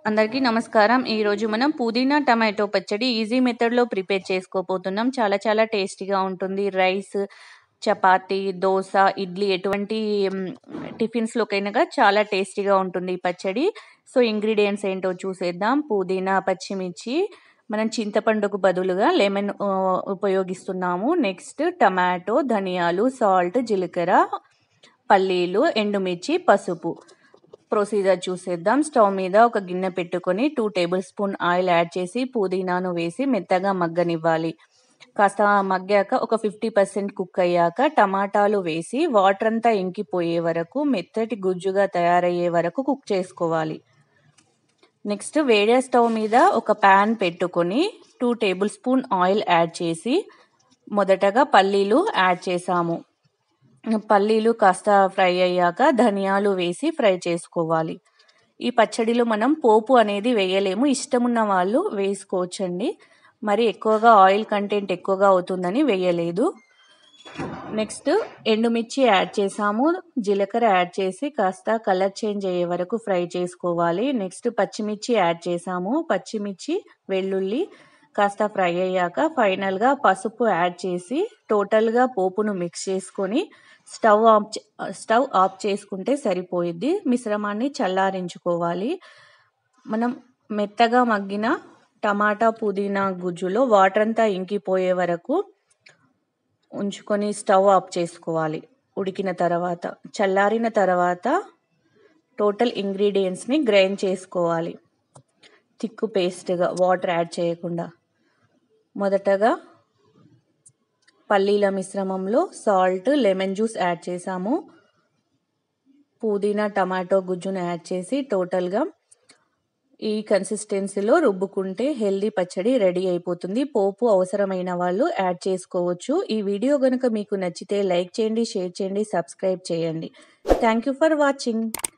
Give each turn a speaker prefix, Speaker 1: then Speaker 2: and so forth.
Speaker 1: అందరికీ నమస్కారం. ఈరోజు మనం పుదీనా టమాటో పచ్చడి ఈజీ మెథడ్‌లో ప్రిపేర్ చేసుకోబోతున్నాం. చాలా చాలా టేస్టీగా ఉంటుంది. రైస్, చపాతీ, దోస, ఇడ్లీ ఎటువంటి హ్మ్, టిఫిన్స్‌లోకైనా చాలా టేస్టీగా ఉంటుంది ఈ పచ్చడి. సో, ఇంగ్రీడియెంట్స్ ఏంటో చూసేద్దాం. పుదీనా, పచ్చిమిర్చి, మనం చింతపండుకు బదులుగా లెమన్ ఆహ్, ఉపయోగిస్తున్నాము. నెక్స్ట్ టమాటో, ధనియాలు, సాల్ట్, జీలకర్ర, పల్లీలు, ఎండుమిర్చి, పసుపు. ప్రొసీజర్ చూసేద్దాం. స్టవ్ మీద ఒక గిన్నె పెట్టుకొని 2 టేబుల్ స్పూన్ ఆయిల్ యాడ్ చేసి పుదీనాను వేసి మెత్తగా మగ్గనివ్వాలి. కాస్త మగ్గాక ఒక 50% కుక్ అయ్యాక టమాటాలు వేసి వాటర్ అంతా ఇంకిపోయే వరకు మెత్తటి గుజ్జుగా తయారయ్యే వరకు కుక్ చేసుకోవాలి. నెక్స్ట్ వేడే స్టవ్ మీద ఒక పాన్ పెట్టుకొని 2 టేబుల్ స్పూన్ ఆయిల్ యాడ్ చేసి మొదటగా పల్లీలు యాడ్ చేసాము. పల్లీలు కాస్త ఫ్రై అయ్యాక ధనియాలు వేసి ఫ్రై చేసుకోవాలి. ఈ పచ్చడిలో మనం పోపు అనేది వేయలేము. ఇష్టమున్న వాళ్ళు వేసుకోవచ్చండి. మరి ఎక్కువగా ఆయిల్ కంటెంట్ ఎక్కువగా అవుతుందని వేయలేదు. నెక్స్ట్ ఎండుమిర్చి యాడ్ చేసాము. జీలకర్ర యాడ్ చేసి కాస్త కలర్ చేంజ్ అయ్యే వరకు ఫ్రై చేసుకోవాలి. నెక్స్ట్ పచ్చిమిర్చి యాడ్ చేసాము. పచ్చిమిర్చి, వెల్లుల్లి కాస్త ఫ్రై అయ్యాక ఫైనల్‌గా పసుపు యాడ్ చేసి టోటల్‌గా పోపును మిక్స్ చేసుకొని స్టవ్ ఆఫ్ చే స్టవ్ ఆఫ్ చేసుకుంటే సరిపోయిద్ది. మిశ్రమాన్ని చల్లారించుకోవాలి. మనం మెత్తగా మగ్గిన టమాటా, పుదీనా గుజ్జులో వాటర్ అంతా ఇంకిపోయే వరకు ఉంచుకొని స్టవ్ ఆఫ్ చేసుకోవాలి. ఉడికిన తర్వాత. చల్లారిన తర్వాత టోటల్ ఇంగ్రీడియెంట్స్‌ని గ్రైండ్ చేసుకోవాలి. థిక్ పేస్ట్‌గా వాటర్ యాడ్ చేయకుండా. మొదటగా పల్లీల మిశ్రమంలో సాల్ట్, లెమన్ జ్యూస్ యాడ్ చేసాము. పుదీనా, టమాటో గుజ్జును యాడ్ చేసి టోటల్‌గా ఈ కన్సిస్టెన్సీలో రుబ్బుకుంటే హెల్తీ పచ్చడి రెడీ అయిపోతుంది. పోపు అవసరమైన వాళ్ళు యాడ్ చేసుకోవచ్చు. ఈ వీడియో గనుక మీకు నచ్చితే లైక్ చేయండి, షేర్ చేయండి, సబ్స్క్రైబ్ చేయండి. Thank you for watching.